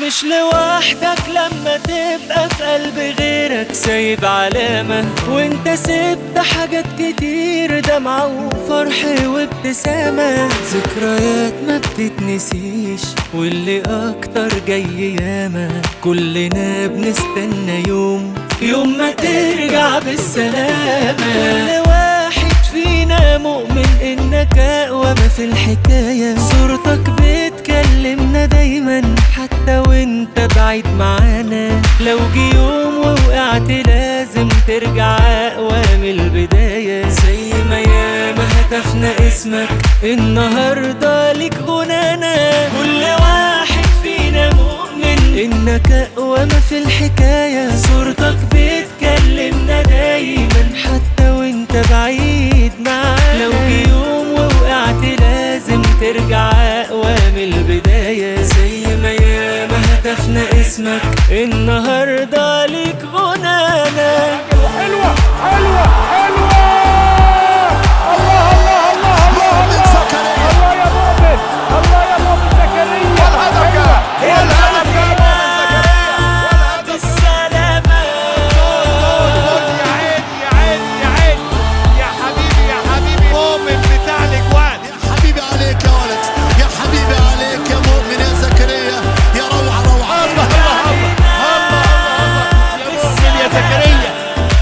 مش لوحدك لما تبقى في قلب غيرك سايب علامة وانت سبت حاجات كتير دمعة وفرح وابتسامة ذكريات ما بتتنسيش واللي اكتر جاي ياما كلنا بنستنى يوم يوم ما ترجع بالسلامة كل واحد فينا مؤمن انك اقوى ما في الحكاية صورتك بتكلمنا دايما حتى وانت بعيد معانا لو جه يوم ووقعت لازم ترجع اقوى من البداية زي ما ياما هتفنا اسمك النهاردة ليك غنانا كل واحد فينا مؤمن انك اقوى ما في الحكاية صورتك بتكلمنا دايما حتى وانت بعيد معانا لو جه يوم ووقعت لازم ترجع اقوى من البداية زي ما ياما هتفنا اسمك النهاردة ليك غنانا حلوة حلوة حلوة الله الله الله الله مؤمن الله زكريا. الله يا مؤمن الله يا مؤمن زكريا والهدف حلوة. يا والهدف يا مؤمن زكريا والهدف بالسلامة يا عين يا عين يا عين يا حبيبي يا حبيبي مؤمن بتاع الاجوان يا حبيبي عليك يا ولد يا حبيبي عليك يا مؤمن يا زكريا يا روعة روعة الله الله الله الله يا مؤمن يا زكريا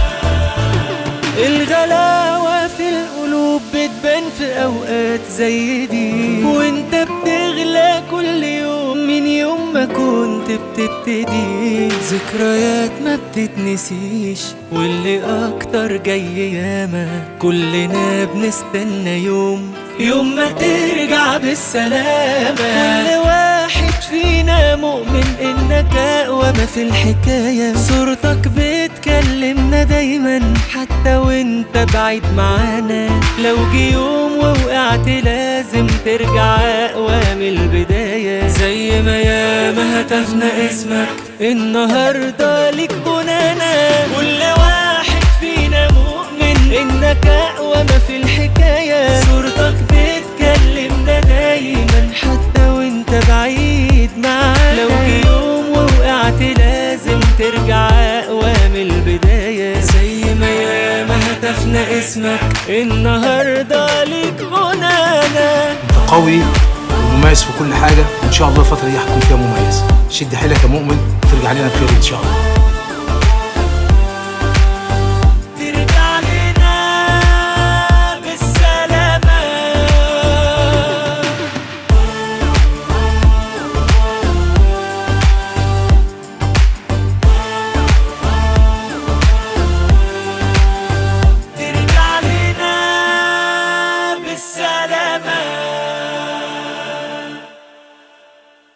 الغلاوة في القلوب بتبان في أوقات زي دي وانت بتغلى كل يوم من يوم ما كنت بتبتدي ذكريات ما بتتنسيش واللي أكتر جاي ياما كلنا بنستنى يوم يوم ما ترجع بالسلامة كل واحد فينا مؤمن انك اقوى ما في الحكاية صورتك بتكلمنا دايما حتى وانت بعيد معانا لو جه يوم ووقعت لازم ترجع اقوى من البداية زي ما ياما هتفنا اسمك النهاردة ليك غنانا كل واحد فينا مؤمن انك اقوى ما في الحكاية صورتك بتكلمنا دايما حتى وانت بعيد معانا لو جه يوم ووقعت لازم ترجع اقوى من البداية زي ما ياما هتفنا اسمك النهاردة ليك غنانا قوي ومميز في كل حاجه وان شاء الله الفتره دي هتكون فيها مميز شد حيلك يا مؤمن وترجع لنا بخير ان شاء الله